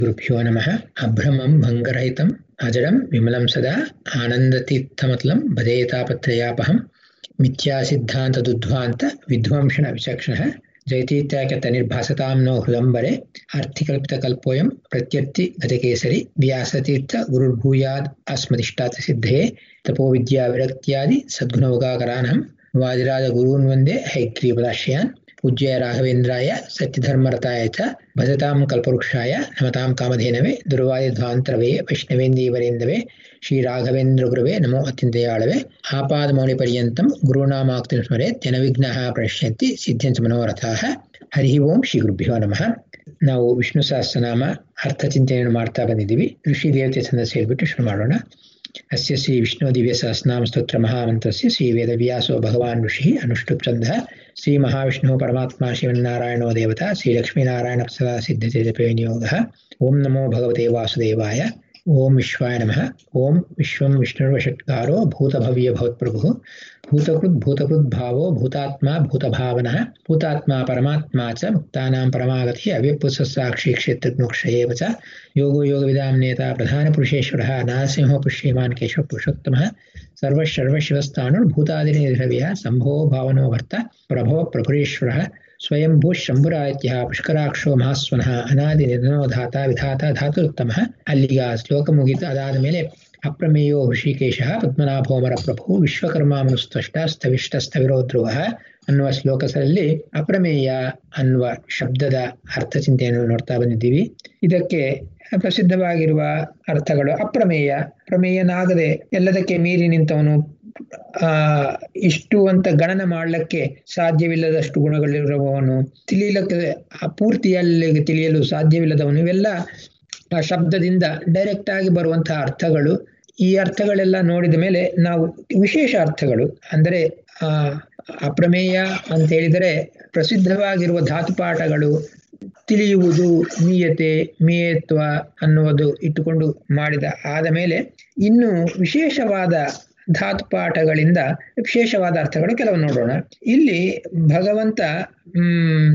गुरुभ्यो नमः अभ्रमं भङ्गरहितम् अजडं विमलं सदा आनन्दतीर्थमतलं भजेतापत्रयापहं मिथ्यासिद्धान्तदुद्ध्वान्त विध्वंसण विचक्षणः जयतीत्याख्यतनिर्भासतां नो हृदम्बरे आर्थिकल्पितकल्पोऽयं प्रत्यर्ति गतकेसरि व्यासतीर्थ गुरुर्भूयाद् अस्मदिष्टात् सिद्धये तपोविद्याविरक्त्यादि सद्गुणौगाकरानहं वादिराजगुरून् वन्दे हैग्रीपदाश्रयान् पूज्य राघवेन्द्राय सत्यधर्मरताय च भजतां कल्पवृक्षाय नमतां कामधेनवे दुर्वायुध्वान्तरवे वैष्णवेन्दीवरेन्दवे श्रीराघवेन्द्रगुरवे नमो अत्यन्तयाळवे आपादमौलिपर्यन्तं गुरूणामाक्तिं स्मरेत् जनविघ्नाः प्रणश्यन्ति ಸಿದ್ಧಂತ ಮನೋರಥಾಹ ಹರಿ ಓಂ ಶ್ರೀ ಗುರುಭ್ಯೋ ನಮಃ ನಾವು ವಿಷ್ಣು ಸಹಸ್ರನಾಮ ಅರ್ಥ ಚಿಂತನೆಯನ್ನು ಮಾಡ್ತಾ ಬಂದಿದ್ದೀವಿ ಋಷಿ ದೇವತೆ ಛಂದ ಸೇರಿಬಿಟ್ಟು ಶುರು ಮಾಡೋಣ ಅಸ್ಯ ಶ್ರೀ ವಿಷ್ಣು ದಿವ್ಯ ಸಹಸ್ರನಾಮ ಸ್ತೋತ್ರ ಮಹಾಮಂತ್ರಸ್ಯ ಶ್ರೀ ವೇದವ್ಯಾಸೋ ಭಗವಾನ್ ಋಷಿ ಅನುಷ್ಠುಪ್ ಛಂದಃ ಶ್ರೀ ಮಹಾವಿಷ್ಣು ಪರಮಾತ್ಮ ಶ್ರೀಮನ್ನಾರಾಯಣೋ ದೇವತಾ ಶ್ರೀ ಲಕ್ಷ್ಮೀನಾರಾಯಣ ಸದಾ ಸಿದ್ಧತೆ ಜಪೇ ನಿಯೋಗಃ ಓಂ ನಮೋ ಭಗವತೆ ವಾಸುದೇವಾಯ ಓಂ ವಿಶ್ವಾಯ ನಮಃ ಓಂ ವಿಶ್ವಂ ವಿಷ್ಣುರ್ವಷಟ್ಕಾರೋ ಭೂತಭವ್ಯ ಭವತ್ಪ್ರಭು ಭೂತಕೃತ್ ಭೂತಕೃತ್ ಭಾವೋ ಭೂತಾತ್ಮ ಭೂತಭಾವನಃ ಭೂತಾತ್ಮ ಪರಮಾತ್ಮ ಚ ಮುಕ್ತಾನಾಂ ಪರಮಾಗತಿ ಅವ್ಯಪುತ್ಸ ಸಾಕ್ಷಿ ಕ್ಷೇತ್ರಜ್ಞೋಕ್ಷಯೇವ ಚ ಯೋಗೋ ಯೋಗವಿದಾಂ ನೇತಾ ಪ್ರಧಾನಪುರುಷೇಶ್ವರः ನಾರಸಿಂಹೋ ಪುಷ್ಯಮಾನ್ ಕೇಶವ ಪುರುಷೋತ್ತಮः सर्वशर्वशिवस्तानुर्भूतादिनिर्भव्यः सम्भो भावनो भर्ता प्रभव प्रभुरेश्वरः ಸ್ವಯಂಭೂ ಶಂಭುರಾತ್ಯ ಪುಷ್ಕರಾಕ್ಷೋ ಮಹಾಸ್ವನಃ ಅನಾದಿ ನಿಧನೋ ಧಾತ ವಿಧಾತ ಧಾತುರುತ್ತಮಃ ಅಲ್ಲಿಗ ಶ್ಲೋಕ ಮುಗಿತು ಅದಾದ ಮೇಲೆ ಅಪ್ರಮೇಯೋ ಹೃಷಿಕೇಶ ಪದ್ಮನಾಭೋಮರ ಪ್ರಭು ವಿಶ್ವಕರ್ಮ ಮನುಸ್ತಷ್ಟ ಸ್ಥವಿಷ್ಟ ಸ್ಥವಿರೋ ಧ್ರುವ ಅನ್ನುವ ಶ್ಲೋಕದಲ್ಲಿ ಅಪ್ರಮೇಯ ಅನ್ನುವ ಶಬ್ದದ ಅರ್ಥ ಚಿಂತೆಯನ್ನು ನೋಡ್ತಾ ಬಂದಿದ್ದೀವಿ ಇದಕ್ಕೆ ಪ್ರಸಿದ್ಧವಾಗಿರುವ ಅರ್ಥಗಳು ಅಪ್ರಮೇಯ ಪ್ರಮೇಯನಾಗದೆ ಎಲ್ಲದಕ್ಕೆ ಮೀರಿ ನಿಂತವನು ಆ ಇಷ್ಟು ಅಂತ ಗಣನ ಮಾಡಲಿಕ್ಕೆ ಸಾಧ್ಯವಿಲ್ಲದಷ್ಟು ಗುಣಗಳಿರುವವನು ತಿಳಿಯಲಿಕ್ಕೆ ಪೂರ್ತಿಯಲ್ಲಿ ತಿಳಿಯಲು ಸಾಧ್ಯವಿಲ್ಲದವನು ಇವೆಲ್ಲ ಆ ಶಬ್ದದಿಂದ ಡೈರೆಕ್ಟ್ ಆಗಿ ಬರುವಂತಹ ಅರ್ಥಗಳು ಈ ಅರ್ಥಗಳೆಲ್ಲ ನೋಡಿದ ಮೇಲೆ ನಾವು ವಿಶೇಷ ಅರ್ಥಗಳು ಅಂದರೆ ಆ ಅಪ್ರಮೇಯ ಅಂತ ಹೇಳಿದರೆ ಪ್ರಸಿದ್ಧವಾಗಿರುವ ಧಾತುಪಾಠಗಳು ತಿಳಿಯುವುದು ಮೀಯತೆ ಮೀಯತ್ವ ಅನ್ನುವುದು ಇಟ್ಟುಕೊಂಡು ಮಾಡಿದ ಆದ ಮೇಲೆ ಇನ್ನು ವಿಶೇಷವಾದ ಧಾತುಪಾಠಗಳಿಂದ ವಿಶೇಷವಾದ ಅರ್ಥಗಳು ಕೆಲವು ನೋಡೋಣ ಇಲ್ಲಿ ಭಗವಂತ ಹ್ಮ್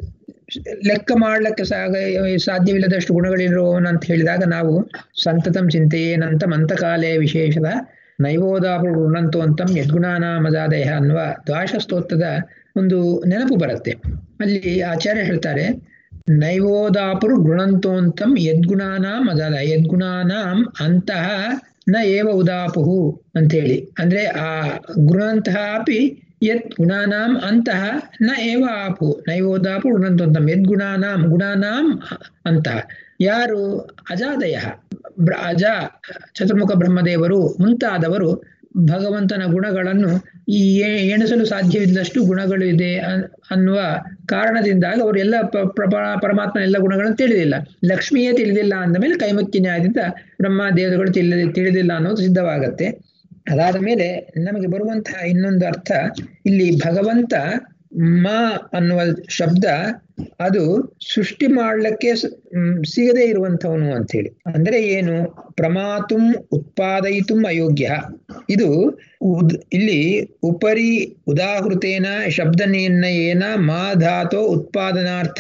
ಲೆಕ್ಕ ಮಾಡ್ಲಿಕ್ಕೆ ಸಾಗ ಸಾಧ್ಯವಿಲ್ಲದಷ್ಟು ಗುಣಗಳಿರುವವನು ಅಂತ ಹೇಳಿದಾಗ ನಾವು ಸಂತತಂ ಚಿಂತೆಯೇನಂತ ಮಂತಕಾಲೇ ವಿಶೇಷದ ನೈವೋದಾಪು ಋಣಂತು ಅಂತಂ ಯದ್ಗುಣಾನ ಮಜಾದಯ ಅನ್ನುವ ದ್ವಾಶ ಸ್ತೋತ್ರದ ಒಂದು ನೆನಪು ಬರುತ್ತೆ ಅಲ್ಲಿ ಆಚಾರ್ಯ ಹೇಳ್ತಾರೆ ನೈವೋದಾಪುರು ಗೃಣಂತೋಂತಂ ಯದ್ಗುಣಾನ ಮಜಾದ ಯದ್ಗುಣಾನಾಂ ಅಂತಹ ನ ಏವ ಉದಾಪುಹು ಅಂತೇಳಿ ಅಂದ್ರೆ ಆ ಗುಣಂತಹ ಅಪಿ ಯತ್ ಗುಣಾನಾಂ ಅಂತಹ ನ ಏವ ಆಪು ನೈವೋದಾಪು ಗುಣಂತಂತಂ ಯದ್ ಗುಣಾನಾಂ ಗುಣಾನಾಂ ಅಂತಹ ಯಾರು ಅಜಾದಯ ಅಜ ಚತುರ್ಮುಖ ಬ್ರಹ್ಮದೇವರು ಮುಂತಾದವರು ಭಗವಂತನ ಗುಣಗಳನ್ನು ಈ ಎಣಿಸಲು ಸಾಧ್ಯವಿಲ್ಲದಷ್ಟು ಗುಣಗಳು ಇದೆ ಅನ್ನುವ ಕಾರಣದಿಂದಾಗಿ ಅವರು ಎಲ್ಲ ಪರಮಾತ್ಮನ ಎಲ್ಲ ಗುಣಗಳನ್ನು ತಿಳಿದಿಲ್ಲ ಲಕ್ಷ್ಮಿಯೇ ತಿಳಿದಿಲ್ಲ ಅಂದ ಮೇಲೆ ಕೈಮುಖ್ಯ ನ್ಯಾಯದಿಂದ ಬ್ರಹ್ಮ ದೇವರುಗಳು ತಿಳಿ ತಿಳಿದಿಲ್ಲ ಅನ್ನೋದು ಸಿದ್ಧವಾಗತ್ತೆ ಅದಾದ ಮೇಲೆ ನಮಗೆ ಬರುವಂತಹ ಇನ್ನೊಂದು ಅರ್ಥ ಇಲ್ಲಿ ಭಗವಂತ ಮ ಅನ್ನುವ ಶಬ್ದ ಅದು ಸೃಷ್ಟಿ ಮಾಡ್ಲಿಕ್ಕೆ ಸಿಗದೇ ಇರುವಂತವನು ಅಂತ ಹೇಳಿ ಅಂದ್ರೆ ಏನು ಪ್ರಮಾತುಂ ಉತ್ಪಾದಯಿತು ಅಯೋಗ್ಯ ಇದು ಇಲ್ಲಿ ಉಪರಿ ಉದಾಹೃತೇನ ಶಬ್ದ ನಿರ್ಣಯೇನ ಮಾ ಧಾತೋ ಉತ್ಪಾದನಾರ್ಥ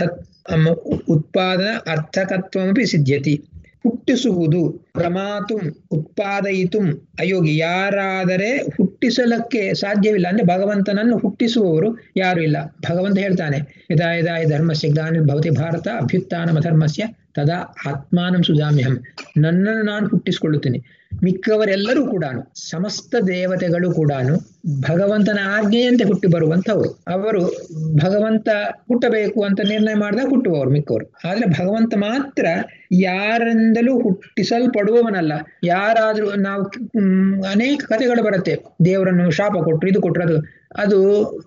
ಉತ್ಪಾದನ ಅರ್ಥಕತ್ವಮಪಿ ಸಿದ್ಧ್ಯತಿ ಹುಟ್ಟಿಸುವುದು ಪ್ರಮಾತು ಉತ್ಪಾದಯಿತು ಅಯೋಗಿ ಯಾರಾದರೆ ಹುಟ್ಟಿಸಲಕ್ಕೆ ಸಾಧ್ಯವಿಲ್ಲ ಅಂದ್ರೆ ಭಗವಂತನನ್ನು ಹುಟ್ಟಿಸುವವರು ಯಾರು ಇಲ್ಲ ಭಗವಂತ ಹೇಳ್ತಾನೆ ಯದಾ ಯದಾ ಧರ್ಮಸ್ಯ ಭವತಿ ಭಾರತ ಅಭ್ಯುತ್ಥಾನಮ ಧರ್ಮಸ್ಯ ತದಾ ಆತ್ಮಾನಂ ಸುಜಾಮ್ಯಹಂ ನನ್ನನ್ನು ನಾನು ಹುಟ್ಟಿಸಿಕೊಳ್ಳುತ್ತೇನೆ ಮಿಕ್ಕವರೆಲ್ಲರೂ ಕೂಡ ಸಮಸ್ತ ದೇವತೆಗಳು ಕೂಡ ಭಗವಂತನ ಆಜ್ಞೆಯಂತೆ ಹುಟ್ಟಿ ಬರುವಂತವರು ಅವರು ಭಗವಂತ ಹುಟ್ಟಬೇಕು ಅಂತ ನಿರ್ಣಯ ಮಾಡಿದಾಗ ಹುಟ್ಟುವವರು ಮಿಕ್ಕವರು ಆದ್ರೆ ಭಗವಂತ ಮಾತ್ರ ಯಾರಿಂದಲೂ ಹುಟ್ಟಿಸಲ್ಪಡುವವನಲ್ಲ ಯಾರಾದ್ರೂ ನಾವು ಅನೇಕ ಕಥೆಗಳು ಬರುತ್ತೆ ದೇವರನ್ನು ಶಾಪ ಕೊಟ್ಟರು ಇದು ಕೊಟ್ಟರು ಅದು ಅದು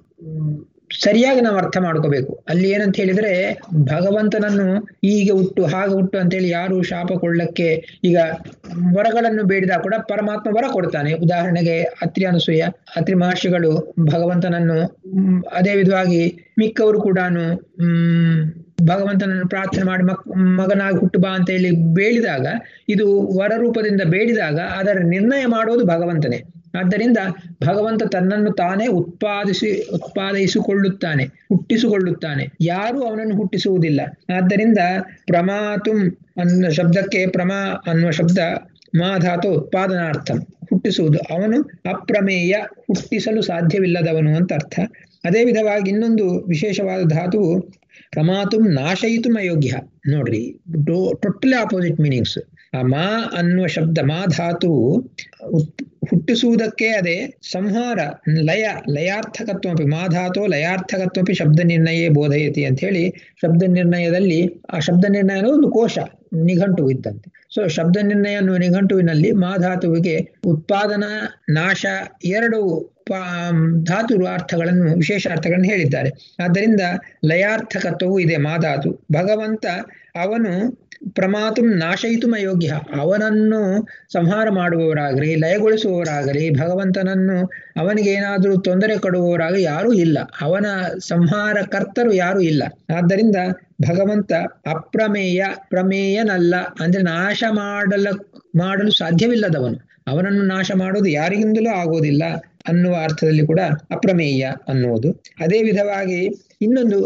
ಸರಿಯಾಗಿ ನಾವು ಅರ್ಥ ಮಾಡ್ಕೋಬೇಕು ಅಲ್ಲಿ ಏನಂತ ಹೇಳಿದ್ರೆ ಭಗವಂತನನ್ನು ಹೀಗೆ ಹುಟ್ಟು ಹಾಗೆ ಹುಟ್ಟು ಅಂತೇಳಿ ಯಾರು ಶಾಪ ಕೊಳ್ಳಕ್ಕೆ ಈಗ ವರಗಳನ್ನು ಬೇಡಿದಾಗ ಕೂಡ ಪರಮಾತ್ಮ ವರ ಕೊಡ್ತಾನೆ ಉದಾಹರಣೆಗೆ ಅತ್ರಿ ಅನಸೂಯ ಅತ್ರಿ ಮಹರ್ಷಿಗಳು ಭಗವಂತನನ್ನು ಅದೇ ವಿಧವಾಗಿ ಮಿಕ್ಕವರು ಕೂಡ ಹ್ಮ್ ಭಗವಂತನನ್ನು ಪ್ರಾರ್ಥನೆ ಮಾಡಿ ಮಕ್ ಮಗನಾಗಿ ಹುಟ್ಟು ಬಾ ಅಂತ ಹೇಳಿ ಬೇಡಿದಾಗ ಇದು ವರ ರೂಪದಿಂದ ಬೇಡಿದಾಗ ಅದರ ನಿರ್ಣಯ ಮಾಡೋದು ಭಗವಂತನೇ ಆದ್ದರಿಂದ ಭಗವಂತ ತನ್ನನ್ನು ತಾನೇ ಉತ್ಪಾದಿಸಿ ಉತ್ಪಾದಿಸಿಕೊಳ್ಳುತ್ತಾನೆ ಹುಟ್ಟಿಸಿಕೊಳ್ಳುತ್ತಾನೆ ಯಾರೂ ಅವನನ್ನು ಹುಟ್ಟಿಸುವುದಿಲ್ಲ ಆದ್ದರಿಂದ ಪ್ರಮಾತುಂ ಅನ್ನೋ ಶಬ್ದಕ್ಕೆ ಪ್ರಮಾ ಅನ್ನುವ ಶಬ್ದ ಮಾಧಾತು ಉತ್ಪಾದನಾರ್ಥಂ ಹುಟ್ಟಿಸುವುದು ಅವನು ಅಪ್ರಮೇಯ ಹುಟ್ಟಿಸಲು ಸಾಧ್ಯವಿಲ್ಲದವನು ಅಂತ ಅರ್ಥ ಅದೇ ವಿಧವಾಗಿ ಇನ್ನೊಂದು ವಿಶೇಷವಾದ ಧಾತುವು ಪ್ರಮಾತುಂ ನಾಶಯಿತು ಅಯೋಗ್ಯ ನೋಡ್ರಿ ಟೋಟಲಿ ಆಪೋಸಿಟ್ ಮೀನಿಂಗ್ಸ್ ಆ ಮಾ ಅನ್ನುವ ಶಬ್ದ ಮಾ ಧಾತು ಹುಟ್ಟಿಸುವುದಕ್ಕೆ ಅದೇ ಸಂಹಾರ ಲಯ ಲಯಾರ್ಥಕತ್ವಪಿ ಮಾ ಧಾತು ಲಯಾರ್ಥಕತ್ವಪಿ ಶಬ್ದ ನಿರ್ಣಯೇ ಬೋಧಯತಿ ಅಂತ ಹೇಳಿ ಶಬ್ದ ನಿರ್ಣಯದಲ್ಲಿ ಆ ಶಬ್ದ ನಿರ್ಣಯ ಅನ್ನೋದು ಒಂದು ಕೋಶ ನಿಘಂಟು ಇದ್ದಂತೆ ಸೊ ಶಬ್ದ ನಿರ್ಣಯ ಅನ್ನುವ ನಿಘಂಟುವಿನಲ್ಲಿ ಮಾಧಾತುವಿಗೆ ಉತ್ಪಾದನಾ ನಾಶ ಎರಡು ಧಾತು ಅರ್ಥಗಳನ್ನು ವಿಶೇಷ ಅರ್ಥಗಳನ್ನು ಹೇಳಿದ್ದಾರೆ ಆದ್ದರಿಂದ ಲಯಾರ್ಥಕತ್ವವು ಇದೆ ಮಾಧಾತು ಭಗವಂತ ಅವನು ಪ್ರಮಾತು ನಾಶಯಿತು ಅಯೋಗ್ಯ ಅವನನ್ನು ಸಂಹಾರ ಮಾಡುವವರಾಗಲಿ ಲಯಗೊಳಿಸುವವರಾಗಲಿ ಭಗವಂತನನ್ನು ಅವನಿಗೆ ಏನಾದರೂ ತೊಂದರೆ ಕೊಡುವವರಾಗಲಿ ಯಾರೂ ಇಲ್ಲ ಅವನ ಸಂಹಾರ ಕರ್ತರು ಯಾರೂ ಇಲ್ಲ ಆದ್ದರಿಂದ ಭಗವಂತ ಅಪ್ರಮೇಯ ಪ್ರಮೇಯನಲ್ಲ ಅಂದ್ರೆ ನಾಶ ಮಾಡಲ ಮಾಡಲು ಸಾಧ್ಯವಿಲ್ಲದವನು ಅವನನ್ನು ನಾಶ ಮಾಡೋದು ಯಾರಿಗಿಂದಲೂ ಆಗೋದಿಲ್ಲ ಅನ್ನುವ ಅರ್ಥದಲ್ಲಿ ಕೂಡ ಅಪ್ರಮೇಯ ಅನ್ನುವುದು ಅದೇ ವಿಧವಾಗಿ ಇನ್ನೊಂದು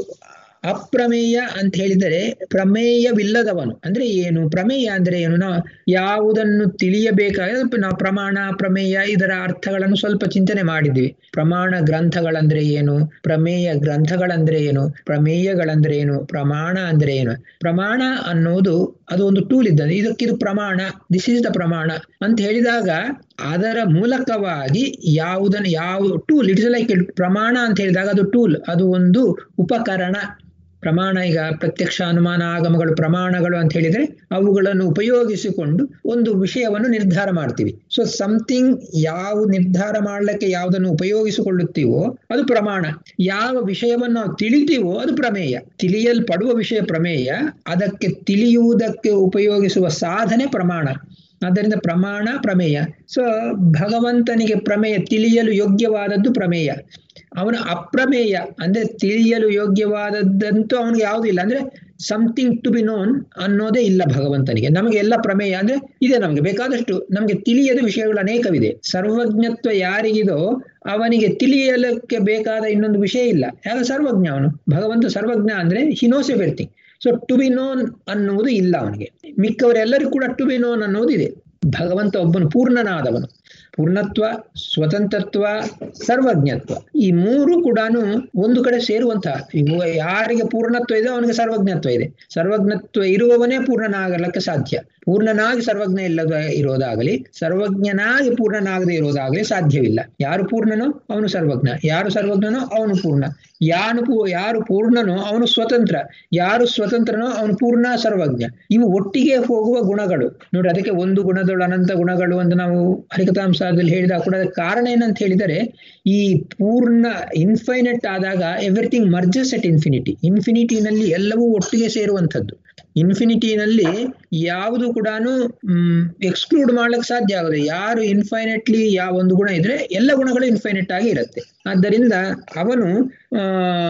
ಅಪ್ರಮೇಯ ಅಂತ ಹೇಳಿದರೆ ಪ್ರಮೇಯವಿಲ್ಲದವನು ಅಂದ್ರೆ ಏನು ಪ್ರಮೇಯ ಅಂದ್ರೆ ಏನು ನಾವು ಯಾವುದನ್ನು ತಿಳಿಯಬೇಕಾದ ನಾವು ಪ್ರಮಾಣ ಪ್ರಮೇಯ ಇದರ ಅರ್ಥಗಳನ್ನು ಸ್ವಲ್ಪ ಚಿಂತನೆ ಮಾಡಿದ್ವಿ ಪ್ರಮಾಣ ಗ್ರಂಥಗಳಂದ್ರೆ ಏನು ಪ್ರಮೇಯ ಗ್ರಂಥಗಳಂದ್ರೆ ಏನು ಪ್ರಮೇಯಗಳಂದ್ರೆ ಏನು ಪ್ರಮಾಣ ಅಂದ್ರೆ ಏನು ಪ್ರಮಾಣ ಅನ್ನೋದು ಅದು ಒಂದು ಟೂಲ್ ಇದ್ದಂತೆ ಇದಕ್ಕಿದು ಪ್ರಮಾಣ ದಿಸ್ ಈಸ್ ದ ಪ್ರಮಾಣ ಅಂತ ಹೇಳಿದಾಗ ಅದರ ಮೂಲಕವಾಗಿ ಯಾವುದನ್ನು ಯಾವ ಟೂಲ್ ಇಟ್ಸ್ ಲೈಕ್ ಪ್ರಮಾಣ ಅಂತ ಹೇಳಿದಾಗ ಅದು ಟೂಲ್ ಅದು ಒಂದು ಉಪಕರಣ ಪ್ರಮಾಣ ಈಗ ಪ್ರತ್ಯಕ್ಷ ಅನುಮಾನ ಆಗಮಗಳು ಪ್ರಮಾಣಗಳು ಅಂತ ಹೇಳಿದ್ರೆ ಅವುಗಳನ್ನು ಉಪಯೋಗಿಸಿಕೊಂಡು ಒಂದು ವಿಷಯವನ್ನು ನಿರ್ಧಾರ ಮಾಡ್ತೀವಿ ಸೊ ಸಮಥಿಂಗ್ ಯಾವ ನಿರ್ಧಾರ ಮಾಡಲಿಕ್ಕೆ ಯಾವುದನ್ನು ಉಪಯೋಗಿಸಿಕೊಳ್ಳುತ್ತೀವೋ ಅದು ಪ್ರಮಾಣ ಯಾವ ವಿಷಯವನ್ನು ನಾವು ತಿಳಿತೀವೋ ಅದು ಪ್ರಮೇಯ ತಿಳಿಯಲ್ಪಡುವ ವಿಷಯ ಪ್ರಮೇಯ ಅದಕ್ಕೆ ತಿಳಿಯುವುದಕ್ಕೆ ಉಪಯೋಗಿಸುವ ಸಾಧನೆ ಪ್ರಮಾಣ ಆದ್ದರಿಂದ ಪ್ರಮಾಣ ಪ್ರಮೇಯ ಸೊ ಭಗವಂತನಿಗೆ ಪ್ರಮೇಯ ತಿಳಿಯಲು ಯೋಗ್ಯವಾದದ್ದು ಪ್ರಮೇಯ ಅವನ ಅಪ್ರಮೇಯ ಅಂದ್ರೆ ತಿಳಿಯಲು ಯೋಗ್ಯವಾದದ್ದಂತೂ ಅವನಿಗೆ ಯಾವುದೂ ಇಲ್ಲ ಅಂದ್ರೆ ಸಮಥಿಂಗ್ ಟು ಬಿ ನೋನ್ ಅನ್ನೋದೇ ಇಲ್ಲ ಭಗವಂತನಿಗೆ ನಮಗೆ ಎಲ್ಲ ಪ್ರಮೇಯ ಅಂದ್ರೆ ಇದೆ ನಮಗೆ ಬೇಕಾದಷ್ಟು ನಮಗೆ ತಿಳಿಯದ ವಿಷಯಗಳು ಅನೇಕವಿದೆ ಸರ್ವಜ್ಞತ್ವ ಯಾರಿಗಿದೋ ಅವನಿಗೆ ತಿಳಿಯಲಕ್ಕೆ ಬೇಕಾದ ಇನ್ನೊಂದು ವಿಷಯ ಇಲ್ಲ ಯಾಗ ಸರ್ವಜ್ಞ ಅವನು ಭಗವಂತ ಸರ್ವಜ್ಞ ಅಂದ್ರೆ he knows everything so to be known ಅನ್ನುವುದು ಇಲ್ಲ ಅವನಿಗೆ ಮಿಕ್ಕವರೆಲ್ಲರಿಗೂ ಕೂಡ ಟು ಬಿ ನೋನ್ ಅನ್ನೋದು ಇದೆ ಭಗವಂತ ಒಬ್ಬನು ಪೂರ್ಣನಾದವನು ಪೂರ್ಣತ್ವ ಸ್ವತಂತ್ರತ್ವ ಸರ್ವಜ್ಞತ್ವ ಈ ಮೂರು ಕೂಡ ಒಂದು ಕಡೆ ಸೇರುವಂತಹ ಯಾರಿಗೆ ಪೂರ್ಣತ್ವ ಇದೆ ಅವನಿಗೆ ಸರ್ವಜ್ಞತ್ವ ಇದೆ ಸರ್ವಜ್ಞತ್ವ ಇರುವವನೇ ಪೂರ್ಣನಾಗಲಿಕ್ಕೆ ಸಾಧ್ಯ ಪೂರ್ಣನಾಗಿ ಸರ್ವಜ್ಞ ಇಲ್ಲದ ಇರೋದಾಗಲಿ ಸರ್ವಜ್ಞನಾಗಿ ಪೂರ್ಣನಾಗದೆ ಇರೋದಾಗಲಿ ಸಾಧ್ಯವಿಲ್ಲ ಯಾರು ಪೂರ್ಣನೋ ಅವನು ಸರ್ವಜ್ಞ ಯಾರು ಸರ್ವಜ್ಞನೋ ಅವನು ಪೂರ್ಣ ಯಾನು ಪೂ ಯಾರು ಪೂರ್ಣನೋ ಅವನು ಸ್ವತಂತ್ರ ಯಾರು ಸ್ವತಂತ್ರನೋ ಅವನು ಪೂರ್ಣ ಸರ್ವಜ್ಞ ಇವು ಒಟ್ಟಿಗೆ ಹೋಗುವ ಗುಣಗಳು ನೋಡಿ ಅದಕ್ಕೆ ಒಂದು ಗುಣದೊಳು ಅನಂತ ಗುಣಗಳು ಅಂತ ನಾವು ಹರಿಕತಾಂಶದಲ್ಲಿ ಹೇಳಿದಾಗ ಕೂಡ ಅದಕ್ಕೆ ಕಾರಣ ಏನಂತ ಹೇಳಿದರೆ ಈ ಪೂರ್ಣ ಇನ್ಫೈನೆಟ್ ಆದಾಗ ಎವ್ರಿಥಿಂಗ್ ಮರ್ಜಸ್ ಎಟ್ ಇನ್ಫಿನಿಟಿ ಇನ್ಫಿನಿಟಿನಲ್ಲಿ ಎಲ್ಲವೂ ಒಟ್ಟಿಗೆ ಸೇರುವಂಥದ್ದು ಇನ್ಫಿನಿಟಿನಲ್ಲಿ ಯಾವುದು ಕೂಡ ಎಕ್ಸ್ಕ್ಲೂಡ್ ಮಾಡ್ಲಿಕ್ಕೆ ಸಾಧ್ಯ ಆಗೋದು ಯಾರು ಇನ್ಫೈನೆಟ್ಲಿ ಯಾವ ಒಂದು ಗುಣ ಇದ್ರೆ ಎಲ್ಲ ಗುಣಗಳು ಇನ್ಫೈನೆಟ್ ಆಗಿ ಇರುತ್ತೆ ಆದ್ದರಿಂದ ಅವನು ಆ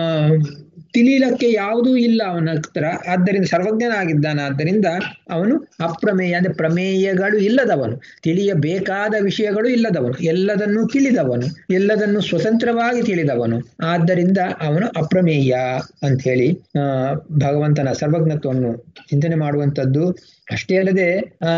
ತಿಳಿಲಕ್ಕೆ ಯಾವುದೂ ಇಲ್ಲ ಅವನ ಹತ್ರ ಆದ್ದರಿಂದ ಸರ್ವಜ್ಞನಾಗಿದ್ದಾನ ಆದ್ದರಿಂದ ಅವನು ಅಪ್ರಮೇಯ ಅಂದ್ರೆ ಪ್ರಮೇಯಗಳು ಇಲ್ಲದವನು ತಿಳಿಯಬೇಕಾದ ವಿಷಯಗಳು ಇಲ್ಲದವನು ಎಲ್ಲದನ್ನು ತಿಳಿದವನು ಎಲ್ಲದನ್ನು ಸ್ವತಂತ್ರವಾಗಿ ತಿಳಿದವನು ಆದ್ದರಿಂದ ಅವನು ಅಪ್ರಮೇಯ ಅಂತ ಹೇಳಿ ಆ ಭಗವಂತನ ಸರ್ವಜ್ಞತ್ವವನ್ನು ಚಿಂತನೆ ಮಾಡುವಂಥದ್ದು ಅಷ್ಟೇ ಅಲ್ಲದೆ ಆ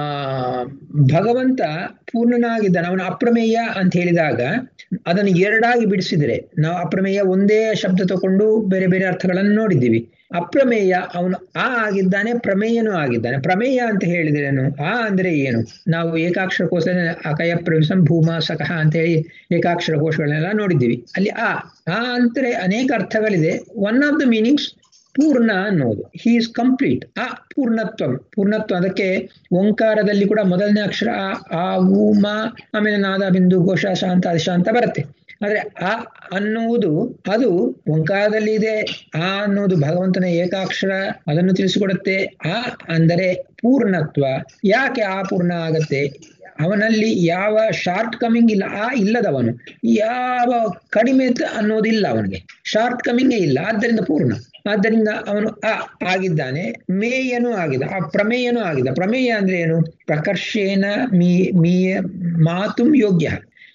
ಭಗವಂತ ಪೂರ್ಣನಾಗಿದ್ದಾನೆ ಅವನ ಅಪ್ರಮೇಯ ಅಂತ ಹೇಳಿದಾಗ ಅದನ್ನು ಎರಡಾಗಿ ಬಿಡಿಸಿದರೆ ನಾವು ಅಪ್ರಮೇಯ ಒಂದೇ ಶಬ್ದ ತಗೊಂಡು ಬೇರೆ ಬೇರೆ ಅರ್ಥಗಳನ್ನು ನೋಡಿದ್ದೀವಿ ಅಪ್ರಮೇಯ ಅವನು ಆ ಆಗಿದ್ದಾನೆ ಪ್ರಮೇಯನೂ ಆಗಿದ್ದಾನೆ ಪ್ರಮೇಯ ಅಂತ ಹೇಳಿದ್ರೇನು ಆ ಅಂದ್ರೆ ಏನು ನಾವು ಏಕಾಕ್ಷರ ಕೋಶ ಅಕಯ ಪ್ರವಿಸಂ ಭೂಮ ಸಕಹ ಅಂತ ಹೇಳಿ ಏಕಾಕ್ಷರ ಕೋಶಗಳನ್ನೆಲ್ಲ ನೋಡಿದ್ದೀವಿ ಅಲ್ಲಿ ಆ ಆ ಅಂದ್ರೆ ಅನೇಕ ಅರ್ಥಗಳಿದೆ ಒನ್ ಆಫ್ ದ ಮೀನಿಂಗ್ಸ್ ಪೂರ್ಣ ಅನ್ನೋದು ಹಿ ಇಸ್ ಕಂಪ್ಲೀಟ್ ಆ ಪೂರ್ಣತ್ವ ಪೂರ್ಣತ್ವ ಅದಕ್ಕೆ ಓಂಕಾರದಲ್ಲಿ ಕೂಡ ಮೊದಲನೇ ಅಕ್ಷರ ಆ ಊಮ ಆಮೇಲೆ ನಾದ ಬಿಂದು ಘೋಷ ಶಾಂತ ಶಾಂತ ಬರುತ್ತೆ ಆದ್ರೆ ಆ ಅನ್ನುವುದು ಅದು ಓಂಕಾರದಲ್ಲಿ ಇದೆ ಆ ಅನ್ನೋದು ಭಗವಂತನ ಏಕಾಕ್ಷರ ಅದನ್ನು ತಿಳಿಸಿಕೊಡುತ್ತೆ ಆ ಅಂದರೆ ಪೂರ್ಣತ್ವ ಯಾಕೆ ಆ ಪೂರ್ಣ ಆಗತ್ತೆ ಅವನಲ್ಲಿ ಯಾವ ಶಾರ್ಟ್ ಕಮಿಂಗ್ ಇಲ್ಲ ಆ ಇಲ್ಲದವನು ಯಾವ ಕಡಿಮೆ ಅನ್ನೋದಿಲ್ಲ ಅವನಿಗೆ ಶಾರ್ಟ್ ಕಮಿಂಗೇ ಇಲ್ಲ ಆದ್ದರಿಂದ ಪೂರ್ಣ ಆದ್ದರಿಂದ ಅವನು ಆ ಆಗಿದ್ದಾನೆ ಮೇಯನೂ ಆಗಿದೆ ಆ ಪ್ರಮೇಯನೂ ಆಗಿದೆ ಪ್ರಮೇಯ ಅಂದ್ರೆ ಏನು ಪ್ರಕರ್ಷೇನ ಮೀ ಮೀಯ ಮಾತುಂ ಯೋಗ್ಯ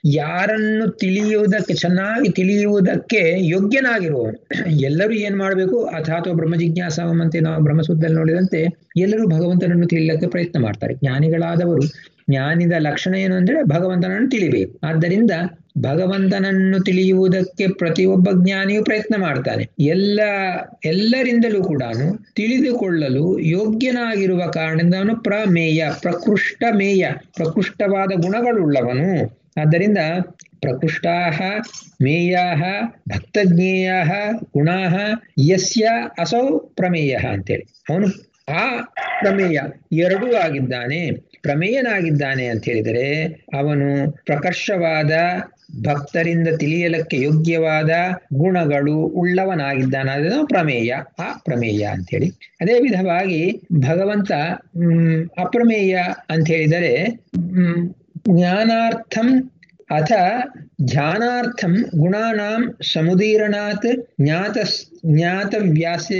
ಯಾರನ್ನು ತಿಳಿಯುವುದಕ್ಕೆ ಚೆನ್ನಾಗಿ ತಿಳಿಯುವುದಕ್ಕೆ ಯೋಗ್ಯನಾಗಿರುವವನು ಎಲ್ಲರೂ ಏನ್ ಮಾಡಬೇಕು ಅಥಾತೋ ಬ್ರಹ್ಮ ಜಿಜ್ಞಾಸವಂತೆ ನಾವು ಬ್ರಹ್ಮಸೂತ್ರದಲ್ಲಿ ನೋಡಿದಂತೆ ಎಲ್ಲರೂ ಭಗವಂತನನ್ನು ತಿಳಿಯಲಿಕ್ಕೆ ಪ್ರಯತ್ನ ಮಾಡ್ತಾರೆ ಜ್ಞಾನಿಗಳಾದವರು ಜ್ಞಾನಿದ ಲಕ್ಷಣ ಏನು ಅಂದ್ರೆ ಭಗವಂತನನ್ನು ತಿಳಿಬೇಕು ಆದ್ದರಿಂದ ಭಗವಂತನನ್ನು ತಿಳಿಯುವುದಕ್ಕೆ ಪ್ರತಿಯೊಬ್ಬ ಜ್ಞಾನಿಯು ಪ್ರಯತ್ನ ಮಾಡ್ತಾನೆ ಎಲ್ಲ ಎಲ್ಲರಿಂದಲೂ ಕೂಡ ತಿಳಿದುಕೊಳ್ಳಲು ಯೋಗ್ಯನಾಗಿರುವ ಕಾರಣದಿಂದ ಅವನು ಪ್ರಮೇಯ ಪ್ರಕೃಷ್ಟ ಮೇಯ ಪ್ರಕೃಷ್ಟವಾದ ಗುಣಗಳುಳ್ಳವನು ಆದ್ದರಿಂದ ಪ್ರಕೃಷ್ಟಾ ಮೇಯಾ ಭಕ್ತಜ್ಞೇಯ ಗುಣಾ ಯಸ್ಯ ಅಸೌ ಪ್ರಮೇಯ ಅಂತೇಳಿ ಅವನು ಆ ಪ್ರಮೇಯ ಎರಡೂ ಆಗಿದ್ದಾನೆ ಪ್ರಮೇಯನಾಗಿದ್ದಾನೆ ಅಂತ ಹೇಳಿದರೆ ಅವನು ಪ್ರಕರ್ಷವಾದ ಭಕ್ತರಿಂದ ತಿಳಿಯಲಕ್ಕೆ ಯೋಗ್ಯವಾದ ಗುಣಗಳು ಉಳ್ಳವನಾಗಿದ್ದಾನೆ ಅದನ್ನು ಪ್ರಮೇಯ ಆ ಪ್ರಮೇಯ ಅಂತೇಳಿ ಅದೇ ವಿಧವಾಗಿ ಭಗವಂತ ಹ್ಮ್ ಅಪ್ರಮೇಯ ಅಂತ ಹೇಳಿದರೆ ಹ್ಮ್ ಜ್ಞಾನಾರ್ಥಂ ಅಥ ಧ್ಯಾನಾರ್ಥಂ ಗುಣಾನಾಂ ಸಮುದೀರಣಾತ್ ಜ್ಞಾತ ಜ್ಞಾತವ್ಯಾಸ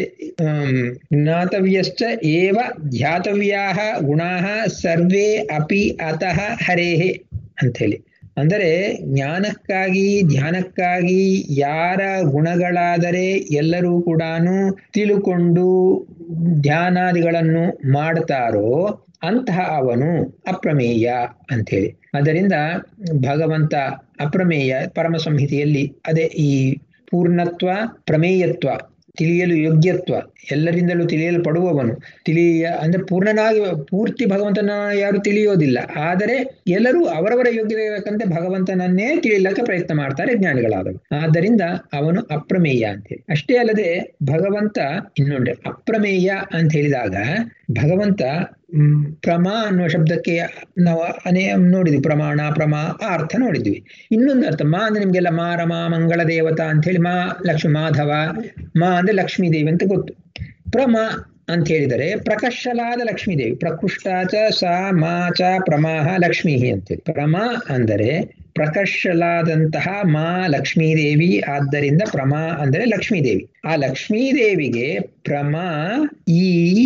ಜ್ಞಾತವ್ಯಶ್ಚ ಏವ ಧ್ಯಾತವ್ಯಾಹ ಗುಣಾಃ ಸರ್ವೇ ಅಪಿ ಅತಃ ಹರೇಹೆ ಅಂಥೇಳಿ ಅಂದರೆ ಜ್ಞಾನಕ್ಕಾಗಿ ಧ್ಯಾನಕ್ಕಾಗಿ ಯಾರ ಗುಣಗಳಾದರೆ ಎಲ್ಲರೂ ಕೂಡ ತಿಳುಕೊಂಡು ಧ್ಯಾನಾದಿಗಳನ್ನು ಮಾಡ್ತಾರೋ ಅಂತಹ ಅವನು ಅಪ್ರಮೇಯ ಅಂಥೇಳಿ ಅದರಿಂದ ಭಗವಂತ ಅಪ್ರಮೇಯ ಪರಮ ಸಂಹಿತೆಯಲ್ಲಿ ಅದೇ ಈ ಪೂರ್ಣತ್ವ ಪ್ರಮೇಯತ್ವ ತಿಳಿಯಲು ಯೋಗ್ಯತ್ವ ಎಲ್ಲರಿಂದಲೂ ತಿಳಿಯಲ್ಪಡುವವನು ತಿಳಿಯ ಅಂದ್ರೆ ಪೂರ್ಣನಾಗಿ ಪೂರ್ತಿ ಭಗವಂತನ ಯಾರು ತಿಳಿಯೋದಿಲ್ಲ ಆದರೆ ಎಲ್ಲರೂ ಅವರವರ ಯೋಗ್ಯತೆ ಭಗವಂತನನ್ನೇ ತಿಳಿಯಲಿಕ್ಕೆ ಪ್ರಯತ್ನ ಮಾಡ್ತಾರೆ ಜ್ಞಾನಿಗಳಾದವು ಆದ್ದರಿಂದ ಅವನು ಅಪ್ರಮೇಯ ಅಂತೇಳಿ ಅಷ್ಟೇ ಅಲ್ಲದೆ ಭಗವಂತ ಇನ್ನೊಂದು ಅಪ್ರಮೇಯ ಅಂತ ಹೇಳಿದಾಗ ಭಗವಂತ ಹ್ಮ್ ಪ್ರಮಾ ಅನ್ನುವ ಶಬ್ದಕ್ಕೆ ನಾವು ಅನೇ ನೋಡಿದ್ವಿ ಪ್ರಮಾಣ ಪ್ರಮಾ ಆ ಅರ್ಥ ನೋಡಿದ್ವಿ ಇನ್ನೊಂದು ಅರ್ಥ ಮಾ ಅಂದ್ರೆ ನಿಮ್ಗೆಲ್ಲ ಮಾ ರಮಾ ಮಂಗಳ ದೇವತಾ ಅಂತ ಹೇಳಿ ಮಾ ಲಕ್ಷ್ಮಿ ಮಾಧವ ಮಾ ಅಂದ್ರೆ ಲಕ್ಷ್ಮೀ ದೇವಿ ಅಂತ ಗೊತ್ತು ಪ್ರಮ ಅಂತ ಹೇಳಿದರೆ ಪ್ರಕರ್ಷಲಾದ ಲಕ್ಷ್ಮೀ ದೇವಿ ಪ್ರಕೃಷ್ಟಾಚ ಸ ಮಾ ಚ ಪ್ರಮಾಹ ಲಕ್ಷ್ಮೀ ಅಂತೇಳಿ ಪ್ರಮಾ ಅಂದರೆ ಪ್ರಕರ್ಷಲಾದಂತಹ ಮಾ ಲಕ್ಷ್ಮೀದೇವಿ ಆದ್ದರಿಂದ ಪ್ರಮಾ ಅಂದರೆ ಲಕ್ಷ್ಮೀದೇವಿ ಆ ಲಕ್ಷ್ಮೀದೇವಿಗೆ ಪ್ರಮಾ ಈ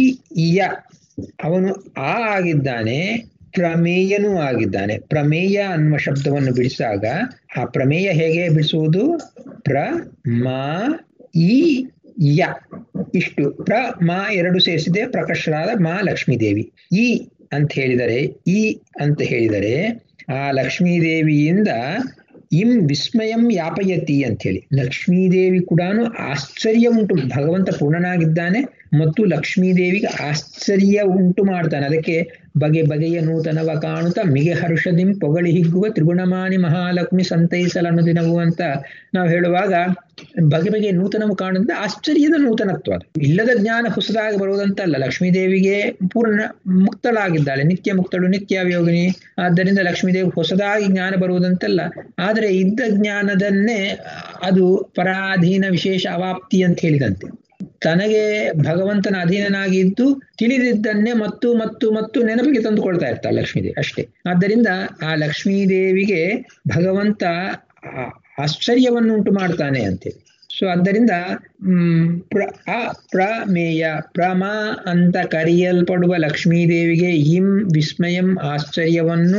ಯ ಅವನು ಆ ಆಗಿದ್ದಾನೆ ಪ್ರಮೇಯನೂ ಆಗಿದ್ದಾನೆ ಪ್ರಮೇಯ ಅನ್ನುವ ಶಬ್ದವನ್ನು ಬಿಡಿಸಿದಾಗ ಆ ಪ್ರಮೇಯ ಹೇಗೆ ಬಿಡಿಸುವುದು ಪ್ರ ಮಾ ಈ ಯ ಇಷ್ಟು ಪ್ರ ಮಾ ಎರಡು ಸೇರಿಸಿದೆ ಪ್ರಕರ್ಷರಾದ ಮಾ ಲಕ್ಷ್ಮೀದೇವಿ ಈ ಅಂತ ಹೇಳಿದರೆ ಈ ಅಂತ ಹೇಳಿದರೆ ಆ ಲಕ್ಷ್ಮೀದೇವಿಯಿಂದ ಇಂ ವಿಸ್ಮಯಂ ಯಾಪಯತಿ ಅಂತೇಳಿ ಲಕ್ಷ್ಮೀದೇವಿ ಕೂಡ ಆಶ್ಚರ್ಯ ಉಂಟು ಭಗವಂತ ಪೂರ್ಣನಾಗಿದ್ದಾನೆ ಮತ್ತು ಲಕ್ಷ್ಮೀದೇವಿಗೆ ಆಶ್ಚರ್ಯ ಉಂಟು ಮಾಡ್ತಾನೆ ಅದಕ್ಕೆ ಬಗೆ ಬಗೆಯ ನೂತನವ ಕಾಣುತ್ತ ಮಿಗೆ ಹರ್ಷದಿಂ ಪೊಗಳಿ ಹಿಗ್ಗುವ ತ್ರಿಗುಣಮಾನಿ ಮಹಾಲಕ್ಷ್ಮಿ ಸಂತೈಸಲನ್ನು ದಿನವು ಅಂತ ನಾವು ಹೇಳುವಾಗ ಬಗೆ ಬಗೆಯ ನೂತನವು ಕಾಣುತ್ತೆ ಆಶ್ಚರ್ಯದ ನೂತನತ್ವ ಅದು ಇಲ್ಲದ ಜ್ಞಾನ ಹೊಸದಾಗಿ ಬರುವುದಂತಲ್ಲ ಲಕ್ಷ್ಮೀದೇವಿಗೆ ಪೂರ್ಣ ಮುಕ್ತಳಾಗಿದ್ದಾಳೆ ನಿತ್ಯ ಮುಕ್ತಳು ನಿತ್ಯಾವಯೋಗಿನಿ ಆದ್ದರಿಂದ ಲಕ್ಷ್ಮೀದೇವಿ ಹೊಸದಾಗಿ ಜ್ಞಾನ ಬರುವುದಂತಲ್ಲ ಆದರೆ ಇದ್ದ ಜ್ಞಾನದನ್ನೇ ಅದು ಪರಾಧೀನ ವಿಶೇಷ ಅವಾಪ್ತಿ ಅಂತ ಹೇಳಿದಂತೆ ತನಗೆ ಭಗವಂತನ ಅಧೀನನಾಗಿದ್ದು ತಿಳಿದಿದ್ದನ್ನೇ ಮತ್ತು ಮತ್ತು ಮತ್ತು ನೆನಪಿಗೆ ತಂದುಕೊಳ್ತಾ ಇರ್ತಾಳೆ ಲಕ್ಷ್ಮೀದೇವಿ ಅಷ್ಟೇ ಆದ್ದರಿಂದ ಆ ಲಕ್ಷ್ಮೀದೇವಿಗೆ ಭಗವಂತ ಆಶ್ಚರ್ಯವನ್ನು ಉಂಟು ಮಾಡ್ತಾನೆ ಅಂತೇಳಿ ಸೊ ಆದ್ದರಿಂದ ಹ್ಮ್ ಪ್ರ ಆ ಪ್ರಮೇಯ ಪ್ರಮಾ ಅಂತ ಕರೆಯಲ್ಪಡುವ ಲಕ್ಷ್ಮೀದೇವಿಗೆ ಇಂ ವಿಸ್ಮಯಂ ಆಶ್ಚರ್ಯವನ್ನು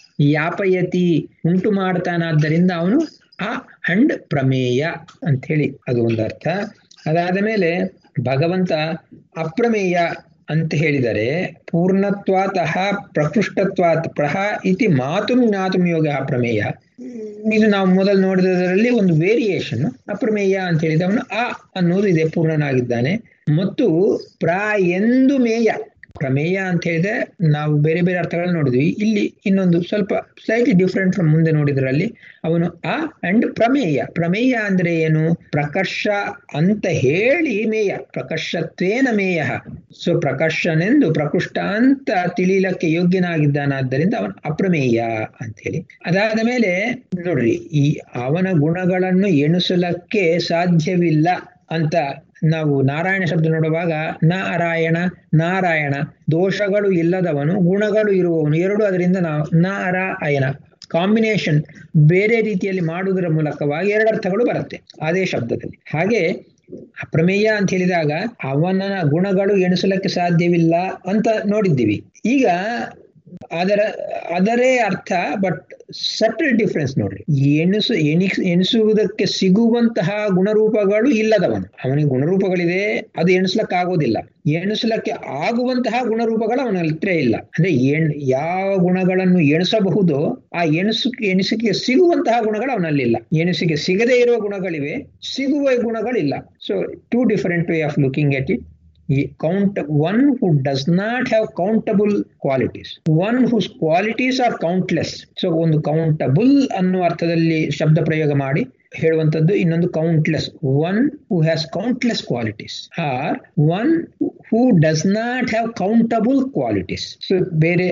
ಯಾಪಯತಿ ಉಂಟು ಮಾಡ್ತಾನಾದ್ದರಿಂದ ಅವನು ಆ ಅಂಡ್ ಪ್ರಮೇಯ ಅಂತ ಹೇಳಿ ಅದು ಒಂದು ಅರ್ಥ ಅದಾದ ಮೇಲೆ ಭಗವಂತ ಅಪ್ರಮೇಯ ಅಂತ ಹೇಳಿದರೆ ಪೂರ್ಣತ್ವಾತಃ ಪ್ರಕೃಷ್ಟತ್ವಾತ್ ಪ್ರಹ ಇತಿ ಮಾತು ಜ್ಞಾತು ಯೋಗ ಪ್ರಮೇಯ ಇದು ನಾವು ಮೊದಲು ನೋಡಿದರಲ್ಲಿ ಒಂದು ವೇರಿಯೇಷನ್ ಅಪ್ರಮೇಯ ಅಂತ ಹೇಳಿದವನು ಆ ಅನ್ನೋದು ಇದೆ ಪೂರ್ಣನಾಗಿದ್ದಾನೆ ಮತ್ತು ಪ್ರಾ ಎಂದು ಮೇಯ ಪ್ರಮೇಯ ಅಂತ ಹೇಳಿದ್ರೆ ನಾವು ಬೇರೆ ಬೇರೆ ಅರ್ಥಗಳನ್ನು ನೋಡಿದ್ವಿ ಇಲ್ಲಿ ಇನ್ನೊಂದು ಸ್ವಲ್ಪ ಸ್ಲೈಟ್ಲಿ ಡಿಫ್ರೆಂಟ್ ಫ್ರಮ್ ಮುಂದೆ ನೋಡಿದ್ರಲ್ಲಿ ಅವನು ಆ ಅಂಡ್ ಪ್ರಮೇಯ ಪ್ರಮೇಯ ಅಂದ್ರೆ ಏನು ಪ್ರಕರ್ಷ ಅಂತ ಹೇಳಿ ಮೇಯ ಪ್ರಕರ್ಷತ್ವೇನ ಮೇಯ ಸೊ ಪ್ರಕರ್ಷನೆಂದು ಪ್ರಕೃಷ್ಟ ಅಂತ ತಿಳಿಲಕ್ಕೆ ಯೋಗ್ಯನಾಗಿದ್ದಾನಾದ್ದರಿಂದ ಅವನು ಅಪ್ರಮೇಯ ಅಂತ ಹೇಳಿ ಅದಾದ ಮೇಲೆ ನೋಡ್ರಿ ಈ ಅವನ ಗುಣಗಳನ್ನು ಎಣಿಸಲಕ್ಕೆ ಸಾಧ್ಯವಿಲ್ಲ ಅಂತ ನಾವು ನಾರಾಯಣ ಶಬ್ದ ನೋಡುವಾಗ ನಾರಾಯಣ ನಾರಾಯಣ ದೋಷಗಳು ಇಲ್ಲದವನು ಗುಣಗಳು ಇರುವವನು ಎರಡು ಅದರಿಂದ ನಾವು ನಾರಾಯಣ ಕಾಂಬಿನೇಷನ್ ಬೇರೆ ರೀತಿಯಲ್ಲಿ ಮಾಡುವುದರ ಮೂಲಕವಾಗಿ ಎರಡು ಅರ್ಥಗಳು ಬರುತ್ತೆ ಅದೇ ಶಬ್ದದಲ್ಲಿ ಹಾಗೆ ಅಪ್ರಮೇಯ ಅಂತ ಹೇಳಿದಾಗ ಅವನ ಗುಣಗಳು ಎಣಿಸಲಕ್ಕೆ ಸಾಧ್ಯವಿಲ್ಲ ಅಂತ ನೋಡಿದ್ದೀವಿ ಈಗ ಅದರ ಅದರೇ ಅರ್ಥ ಬಟ್ ಸಟಲ್ ಡಿಫ್ರೆನ್ಸ್ ನೋಡ್ರಿ ಎಣಿಸು ಎಣಿಸ್ ಎಣಿಸುವುದಕ್ಕೆ ಸಿಗುವಂತಹ ಗುಣರೂಪಗಳು ಇಲ್ಲದವನು ಅವನಿಗೆ ಗುಣರೂಪಗಳಿದೆ ಅದು ಎಣಿಸ್ಲಕ್ಕೆ ಆಗೋದಿಲ್ಲ ಎಣಿಸ್ಲಕ್ಕೆ ಆಗುವಂತಹ ಗುಣರೂಪಗಳು ಅವನ ಹತ್ರ ಇಲ್ಲ ಅಂದ್ರೆ ಎಣ್ ಯಾವ ಗುಣಗಳನ್ನು ಎಣಿಸಬಹುದೋ ಆ ಎಣಿಸು ಎಣಿಸಿಕೆ ಸಿಗುವಂತಹ ಗುಣಗಳು ಅವನಲ್ಲಿಲ್ಲ ಎಣಿಸಿಕೆ ಸಿಗದೇ ಇರುವ ಗುಣಗಳಿವೆ ಸಿಗುವ ಗುಣಗಳಿಲ್ಲ so two different way of looking at it count one who does not have countable qualities one whose qualities are countless so ಒಂದು ಕೌಂಟಬಲ್ ಅನ್ನುವ ಅರ್ಥದಲ್ಲಿ ಶಬ್ದ ಪ್ರಯೋಗ ಮಾಡಿ ಹೇಳುವಂಥದ್ದು ಇನ್ನೊಂದು countless one who has countless qualities are one who does not have countable qualities so ಬೇರೆ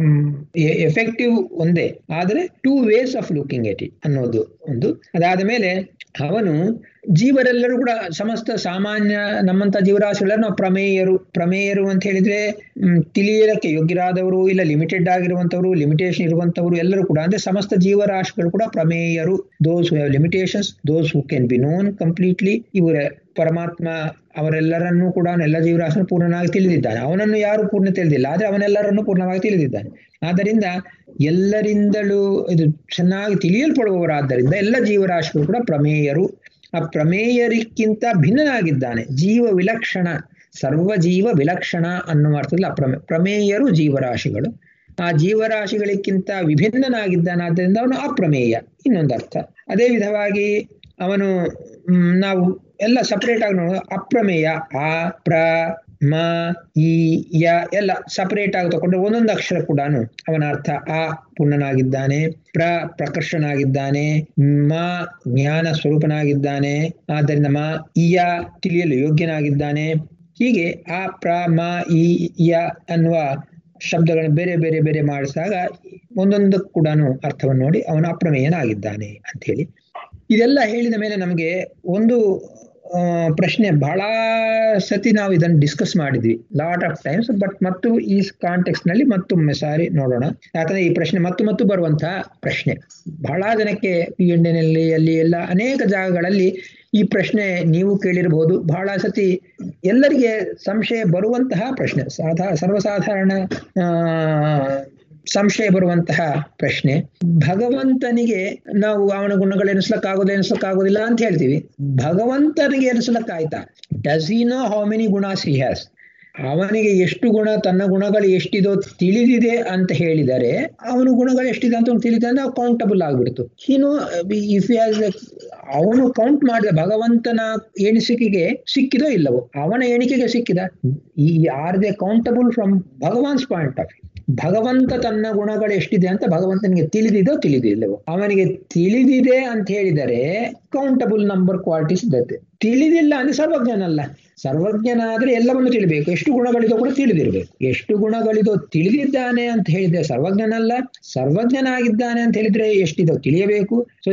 effective ಒಂದೇ ಆದರೆ two ways of looking at it ಅನ್ನೋದು ಒಂದು ಅದಾದ ಮೇಲೆ ಅವನು ಜೀವರೆಲ್ಲರೂ ಕೂಡ ಸಮಸ್ತ ಸಾಮಾನ್ಯ ನಮ್ಮಂತ ಜೀವರಾಶಿಗಳೆಲ್ಲ ನಾವು ಪ್ರಮೇಯರು ಪ್ರಮೇಯರು ಅಂತ ಹೇಳಿದ್ರೆ ತಿಳಿಯಲಿಕ್ಕೆ ಯೋಗ್ಯರಾದವರು ಇಲ್ಲ ಲಿಮಿಟೆಡ್ ಆಗಿರುವಂತವರು ಲಿಮಿಟೇಷನ್ ಇರುವಂತವರು ಎಲ್ಲರೂ ಕೂಡ ಅಂದ್ರೆ ಸಮಸ್ತ ಜೀವರಾಶಿಗಳು ಕೂಡ ಪ್ರಮೇಯರು those who have limitations those who can be known completely ಇವರ ಪರಮಾತ್ಮ ಅವರೆಲ್ಲರನ್ನೂ ಕೂಡ ಎಲ್ಲ ಜೀವರಾಶಿಯನ್ನು ಪೂರ್ಣನಾಗಿ ತಿಳಿದಿದ್ದಾನೆ ಅವನನ್ನು ಯಾರು ಪೂರ್ಣ ತಿಳಿದಿಲ್ಲ ಆದ್ರೆ ಅವನೆಲ್ಲರನ್ನು ಪೂರ್ಣವಾಗಿ ತಿಳಿದಿದ್ದಾನೆ ಆದ್ದರಿಂದ ಎಲ್ಲರಿಂದಲೂ ಇದು ಚೆನ್ನಾಗಿ ತಿಳಿಯಲ್ಪಡುವವರಾದ್ದರಿಂದ ಎಲ್ಲ ಜೀವರಾಶಿಗಳು ಕೂಡ ಪ್ರಮೇಯರು ಆ ಪ್ರಮೇಯರಿಕ್ಕಿಂತ ಭಿನ್ನನಾಗಿದ್ದಾನೆ ಜೀವ ವಿಲಕ್ಷಣ ಸರ್ವ ಜೀವ ವಿಲಕ್ಷಣ ಅನ್ನುವ ಅರ್ಥದಲ್ಲಿ ಅಪ್ರಮೇ ಪ್ರಮೇಯರು ಜೀವರಾಶಿಗಳು ಆ ಜೀವರಾಶಿಗಳಿಗಿಂತ ವಿಭಿನ್ನನಾಗಿದ್ದಾನಾದ್ದರಿಂದ ಅವನು ಅಪ್ರಮೇಯ ಇನ್ನೊಂದು ಅರ್ಥ ಅದೇ ವಿಧವಾಗಿ ಅವನು ನಾವು ಎಲ್ಲ ಸಪರೇಟ್ ಆಗಿ ನೋಡುವ ಅಪ್ರಮೇಯ ಆ ಪ್ರ ಮ ಈ ಯ ಎಲ್ಲ ಸಪರೇಟ್ ಆಗಿ ತಗೊಂಡ್ರೆ ಒಂದೊಂದು ಅಕ್ಷರ ಕೂಡ ಅವನ ಅರ್ಥ ಆ ಪೂರ್ಣನಾಗಿದ್ದಾನೆ ಪ್ರ ಪ್ರಕರ್ಷನಾಗಿದ್ದಾನೆ ಮ ಜ್ಞಾನ ಸ್ವರೂಪನಾಗಿದ್ದಾನೆ ಆದ್ದರಿಂದ ಮ ಇಯ ತಿಳಿಯಲು ಯೋಗ್ಯನಾಗಿದ್ದಾನೆ ಹೀಗೆ ಆ ಪ್ರ ಮ ಈ ಯ ಅನ್ನುವ ಶಬ್ದಗಳನ್ನು ಬೇರೆ ಬೇರೆ ಬೇರೆ ಮಾಡಿಸಿದಾಗ ಒಂದೊಂದು ಕೂಡ ಅರ್ಥವನ್ನು ನೋಡಿ ಅವನು ಅಪ್ರಮೇಯನಾಗಿದ್ದಾನೆ ಅಂತ ಹೇಳಿ ಇದೆಲ್ಲ ಹೇಳಿದ ಮೇಲೆ ನಮಗೆ ಒಂದು ಪ್ರಶ್ನೆ ಬಹಳ ಸತಿ ನಾವು ಇದನ್ನು ಡಿಸ್ಕಸ್ ಮಾಡಿದ್ವಿ ಲಾಟ್ ಆಫ್ ಟೈಮ್ಸ್ ಬಟ್ ಮತ್ತು ಈ ಕಾಂಟೆಕ್ಸ್ಟ್ ನಲ್ಲಿ ಮತ್ತೊಮ್ಮೆ ಸಾರಿ ನೋಡೋಣ ಯಾಕಂದ್ರೆ ಈ ಪ್ರಶ್ನೆ ಮತ್ತು ಮತ್ತು ಬರುವಂತಹ ಪ್ರಶ್ನೆ ಬಹಳ ಜನಕ್ಕೆ ಪಿ ನಲ್ಲಿ ಅಲ್ಲಿ ಎಲ್ಲ ಅನೇಕ ಜಾಗಗಳಲ್ಲಿ ಈ ಪ್ರಶ್ನೆ ನೀವು ಕೇಳಿರಬಹುದು ಬಹಳ ಸತಿ ಎಲ್ಲರಿಗೆ ಸಂಶಯ ಬರುವಂತಹ ಪ್ರಶ್ನೆ ಸಾಧಾ ಸರ್ವಸಾಧಾರಣ ಸಂಶಯ ಬರುವಂತಹ ಪ್ರಶ್ನೆ ಭಗವಂತನಿಗೆ ನಾವು ಅವನ ಗುಣಗಳು ಎನಿಸ್ಲಕ್ಕಾಗೋದು ಎನಿಸ್ಲಕ್ಕಾಗೋದಿಲ್ಲ ಅಂತ ಹೇಳ್ತೀವಿ ಭಗವಂತನಿಗೆ ಎನಿಸ್ಲಕ್ಕಾಯ್ತಾ does he know how many ಗುಣಾಸ್ ಹಿ ಹ್ಯಾಸ್ ಅವನಿಗೆ ಎಷ್ಟು ಗುಣ ತನ್ನ ಗುಣಗಳು ಎಷ್ಟಿದೋ ತಿಳಿದಿದೆ ಅಂತ ಹೇಳಿದರೆ ಅವನು ಗುಣಗಳು ಎಷ್ಟಿದೆ ಅಂತ ತಿಳಿದಿದೆ ಅಂದ್ರೆ ಕೌಂಟಬಲ್ ಆಗ್ಬಿಡ್ತು ಇನ್ನು ಇಫ್ ಹ್ಯಾಸ್ ಅವನು ಕೌಂಟ್ ಮಾಡಿದ ಭಗವಂತನ ಎಣಿಸಿಕೆಗೆ ಸಿಕ್ಕಿದೋ ಇಲ್ಲವೋ ಅವನ ಎಣಿಕೆಗೆ ಸಿಕ್ಕಿದ ಈ ಆರ್ ದೇ ಕೌಂಟಬಲ್ ಫ್ರಮ್ ಭಗವಾನ್ಸ್ ಪಾಯಿಂಟ್ ಆಫ್ ವ್ಯೂ ಭಗವಂತ ತನ್ನ ಗುಣಗಳು ಎಷ್ಟಿದೆ ಅಂತ ಭಗವಂತನಿಗೆ ತಿಳಿದಿದೋ ತಿಳಿದಿಲ್ಲವೋ ಅವನಿಗೆ ತಿಳಿದಿದೆ ಅಂತ ಹೇಳಿದರೆ ಕೌಂಟಬಲ್ ನಂಬರ್ ಕ್ವಾಲಿಟೀಸ್ ಇದ್ದತ್ತೆ ತಿಳಿದಿಲ್ಲ ಅಂದ್ರೆ ಸರ್ವಜ್ಞನಲ್ಲ ಸರ್ವಜ್ಞನಾದ್ರೆ ಎಲ್ಲವನ್ನು ತಿಳಿಬೇಕು ಎಷ್ಟು ಗುಣಗಳಿದೋ ಕೂಡ ತಿಳಿದಿರ್ಬೇಕು ಎಷ್ಟು ಗುಣಗಳಿದೋ ತಿಳಿದಿದ್ದಾನೆ ಅಂತ ಹೇಳಿದ್ರೆ ಸರ್ವಜ್ಞನಲ್ಲ ಸರ್ವಜ್ಞನಾಗಿದ್ದಾನೆ ಅಂತ ಹೇಳಿದ್ರೆ ಎಷ್ಟಿದೋ ತಿಳಿಯಬೇಕು ಸೊ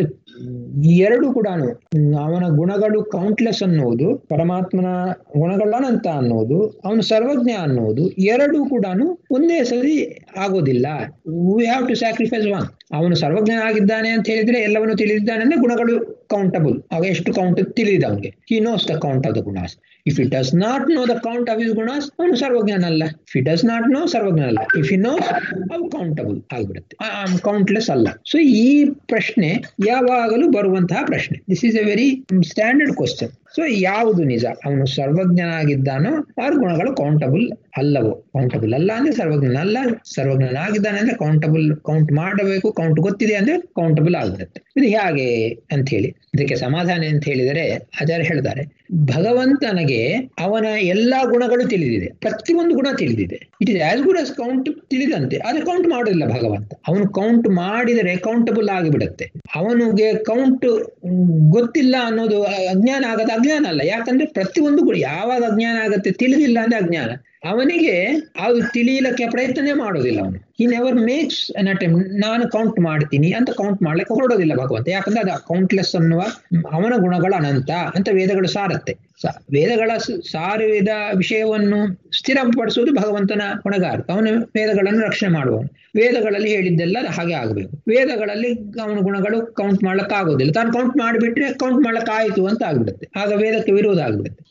ಈ ಎರಡು ಕೂಡ ಅವನ ಗುಣಗಳು ಕೌಂಟ್ಲೆಸ್ ಅನ್ನುವುದು ಪರಮಾತ್ಮನ ಗುಣಗಳು ಅನಂತ ಅನ್ನೋದು ಅವನು ಸರ್ವಜ್ಞ ಅನ್ನೋದು ಎರಡೂ ಕೂಡ ಒಂದೇ ಸರಿ ಆಗೋದಿಲ್ಲ we have to sacrifice one ಅವನು ಸರ್ವಜ್ಞನಾಗಿದ್ದಾನೆ ಅಂತ ಹೇಳಿದ್ರೆ ಎಲ್ಲವನ್ನು ತಿಳಿದಿದ್ದಾನೆ ಅಂದ್ರೆ ಗುಣಗಳು ಕೌಂಟಬಲ್ ಅವ ಎಷ್ಟು ಕೌಂಟ್ ತಿಳಿದಿದೆ ಅವನಿಗೆ he knows the count of the ಗುಣಾಸ್ if it does not know the count of his ಗುಣಾಸ್ ಅವನು ಸರ್ವಜ್ಞನಲ್ಲ if it does not know ಸರ್ವಜ್ಞನಲ್ಲ ಇಫ್ ಇ ನೋಸ್ ಅವು ಕೌಂಟಬಲ್ ಆಗಿಬಿಡುತ್ತೆ ಕೌಂಟ್ಲೆಸ್ ಅಲ್ಲ ಸೊ ಈ ಪ್ರಶ್ನೆ ಯಾವಾಗಲೂ ಬರುವಂತಹ ಪ್ರಶ್ನೆ this is a very standard question so ಯಾವುದು ನಿಜ ಅವನು ಸರ್ವಜ್ಞನಾಗಿದ್ದಾನೋ ಆರ್ ಗುಣಗಳು ಕೌಂಟಬಲ್ ಅಲ್ಲವೋ ಕೌಂಟಬಲ್ ಅಲ್ಲ ಅಂದ್ರೆ ಸರ್ವಜ್ಞನಲ್ಲ ಸರ್ವಜ್ಞನಾಗಿದ್ದಾನೆ ಅಂದ್ರೆ ಕೌಂಟಬಲ್ ಕೌಂಟ್ ಮಾಡಬೇಕು ಕೌಂಟ್ ಗೊತ್ತಿದೆ ಅಂದ್ರೆ ಕೌಂಟಬಲ್ ಆಗಿರುತ್ತೆ ಇದು ಹೇಗೆ ಅಂತ ಹೇಳಿ ಇದಕ್ಕೆ ಸಮಾಧಾನ ಅಂತ ಹೇಳಿದರೆ ಆಚಾರ್ಯ ಹೇಳ್ತಾರೆ ಭಗವಂತನಿಗೆ ಅವನ ಎಲ್ಲಾ ಗುಣಗಳು ತಿಳಿದಿದೆ ಪ್ರತಿಯೊಂದು ಗುಣ ತಿಳಿದಿದೆ it is as good as count ತಿಳಿದಂತೆ ಆದ್ರೆ ಕೌಂಟ್ ಮಾಡೋದಿಲ್ಲ ಭಗವಂತ ಅವನು ಕೌಂಟ್ ಮಾಡಿದರೆ ಕೌಂಟಬಲ್ ಆಗಿಬಿಡುತ್ತೆ ಅವನಿಗೆ ಕೌಂಟ್ ಗೊತ್ತಿಲ್ಲ ಅನ್ನೋದು ಅಜ್ಞಾನ ಆಗದ ಅಜ್ಞಾನ ಅಲ್ಲ ಯಾಕಂದ್ರೆ ಪ್ರತಿಯೊಂದು ಗುಣ ಯಾವಾಗ ಅಜ್ಞಾನ ಆಗತ್ತೆ ತಿಳಿದಿಲ್ಲ ಅಂದ್ರೆ ಅಜ್ಞಾನ ಅವನಿಗೆ ಅದು ತಿಳಿಯಲಿಕ್ಕೆ ಪ್ರಯತ್ನನೇ ಮಾಡೋದಿಲ್ಲ ಅವನು he never makes an attempt ನಾನು ಕೌಂಟ್ ಮಾಡ್ತೀನಿ ಅಂತ ಕೌಂಟ್ ಮಾಡ್ಲಿಕ್ಕೆ ಹೊರಡೋದಿಲ್ಲ ಭಗವಂತ ಯಾಕಂದ್ರೆ ಅದು ಕೌಂಟ್ಲೆಸ್ ಅನ್ನುವ ಅವನ ಗುಣಗಳು ಅನಂತ ಅಂತ ವೇದಗಳು ಸಾರತ್ತೆ ವೇದಗಳ ಸಾರಿದ ವಿಷಯವನ್ನು ಸ್ಥಿರಪಡಿಸುವುದು ಭಗವಂತನ ಹೊಣೆಗಾರಿಕೆ ಅವನು ವೇದಗಳನ್ನು ರಕ್ಷಣೆ ಮಾಡುವವನು ವೇದಗಳಲ್ಲಿ ಹೇಳಿದ್ದೆಲ್ಲ ಹಾಗೆ ಆಗಬೇಕು ವೇದಗಳಲ್ಲಿ ಅವನ ಗುಣಗಳು ಕೌಂಟ್ ಮಾಡ್ಲಿಕ್ಕೆ ಆಗೋದಿಲ್ಲ ತಾನು ಕೌಂಟ್ ಮಾಡಿಬಿಟ್ರೆ ಕೌಂಟ್ ಮಾಡ್ಲಿಕ್ಕೆ ಆಯಿತು ಅಂತ ಆಗ್ಬಿಡುತ್ತೆ ಆಗ ವೇದಕ್ಕೆ ವಿರೋಧ ಆಗ್ಬಿಡುತ್ತೆ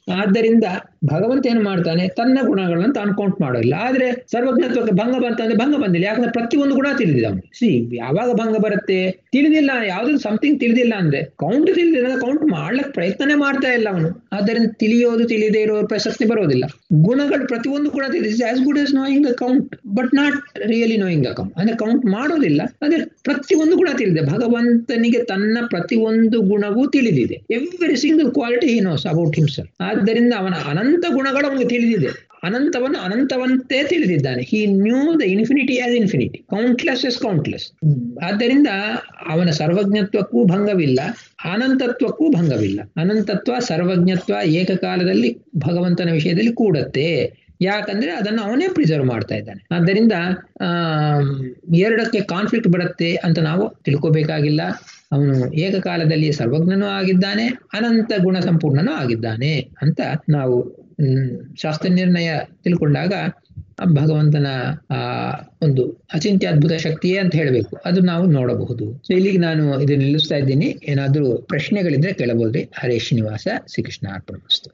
ಆದ್ದರಿಂದ ಭಗವಂತ ಏನು ಮಾಡ್ತಾನೆ ತನ್ನ ಗುಣಗಳನ್ನು ತಾನು ಕೌಂಟ್ ಮಾಡೋಲ್ಲ ಆದ್ರೆ ಸರ್ವಜ್ಞತ್ವಕ್ಕೆ ಭಂಗ ಬಂತಂದ್ರೆ ಭಂಗ ಬಂದಿಲ್ಲ ಯಾಕಂದ್ರೆ ಪ್ರತಿಯೊಂದು ಗುಣ ತಿಳಿದಿದೆ ಅವನು ಸಿ ಯಾವಾಗ ಭಂಗ ಬರುತ್ತೆ ತಿಳಿದಿಲ್ಲ ಯಾವ್ದು ಸಮಥಿಂಗ್ ತಿಳಿದಿಲ್ಲ ಅಂದ್ರೆ ಕೌಂಟ್ ತಿಳಿದಿಲ್ಲ ಕೌಂಟ್ ಮಾಡ್ಲಿಕ್ಕೆ ಪ್ರಯತ್ನನೇ ಮಾಡ್ತಾ ಇಲ್ಲ ಅವನು ಆದ್ದರಿಂದ ತಿಳಿಯೋದು ತಿಳಿದೇ ಇರೋ ಪ್ರಸಕ್ತಿ ಬರೋದಿಲ್ಲ ಗುಣಗಳು ಪ್ರತಿಯೊಂದು ಗುಣ ತಿಳಿದಿದೆ as good as knowing the count but not really knowing the count ಅಂದ್ರೆ ಕೌಂಟ್ ಮಾಡೋದಿಲ್ಲ ಅಂದ್ರೆ ಪ್ರತಿಯೊಂದು ಗುಣ ತಿಳಿದಿದೆ ಭಗವಂತನಿಗೆ ತನ್ನ ಪ್ರತಿಯೊಂದು ಗುಣವೂ ತಿಳಿದಿದೆ every single quality he knows about himself ಆದ್ದರಿಂದ ಅವನ ಅನಂತ ಗುಣಗಳು ಅವನಿಗೆ ತಿಳಿದಿದೆ ಅನಂತವನ್ನು ಅನಂತವಂತೆ ತಿಳಿದಿದ್ದಾನೆ he knew the infinity as infinity countless as countless ಆದ್ದರಿಂದ ಅವನ ಸರ್ವಜ್ಞತ್ವಕ್ಕೂ ಭಂಗವಿಲ್ಲ ಅನಂತತ್ವಕ್ಕೂ ಭಂಗವಿಲ್ಲ ಅನಂತತ್ವ ಸರ್ವಜ್ಞತ್ವ ಏಕಕಾಲದಲ್ಲಿ ಭಗವಂತನ ವಿಷಯದಲ್ಲಿ ಕೂಡತ್ತೆ ಯಾಕಂದ್ರೆ ಅದನ್ನು ಅವನೇ ಪ್ರಿಸರ್ವ್ ಮಾಡ್ತಾ ಇದ್ದಾನೆ ಆದ್ದರಿಂದ ಆ ಎರಡಕ್ಕೆ ಕಾನ್ಫ್ಲಿಕ್ಟ್ ಬರುತ್ತೆ ಅಂತ ನಾವು ತಿಳ್ಕೋಬೇಕಾಗಿಲ್ಲ ಅವನು ಏಕಕಾಲದಲ್ಲಿ ಸರ್ವಜ್ಞನೂ ಆಗಿದ್ದಾನೆ ಅನಂತ ಗುಣ ಸಂಪೂರ್ಣನೂ ಆಗಿದ್ದಾನೆ ಅಂತ ನಾವು ಹ್ಮ್ ಶಾಸ್ತ್ರ ನಿರ್ಣಯ ತಿಳ್ಕೊಂಡಾಗ ಭಗವಂತನ ಆ ಒಂದು ಅಚಿಂತ್ಯ ಅದ್ಭುತ ಶಕ್ತಿಯೇ ಅಂತ ಹೇಳಬೇಕು ಅದು ನಾವು ನೋಡಬಹುದು ಸೊ ಇಲ್ಲಿಗೆ ನಾನು ಇದನ್ನ ನಿಲ್ಲಿಸ್ತಾ ಇದ್ದೀನಿ ಏನಾದ್ರೂ ಪ್ರಶ್ನೆಗಳಿದ್ರೆ ಕೇಳಬಹುದ್ರಿ ಹರೇ ಶ್ರೀನಿವಾಸ ಶ್ರೀಕೃಷ್ಣ ಅರ್ಪಣ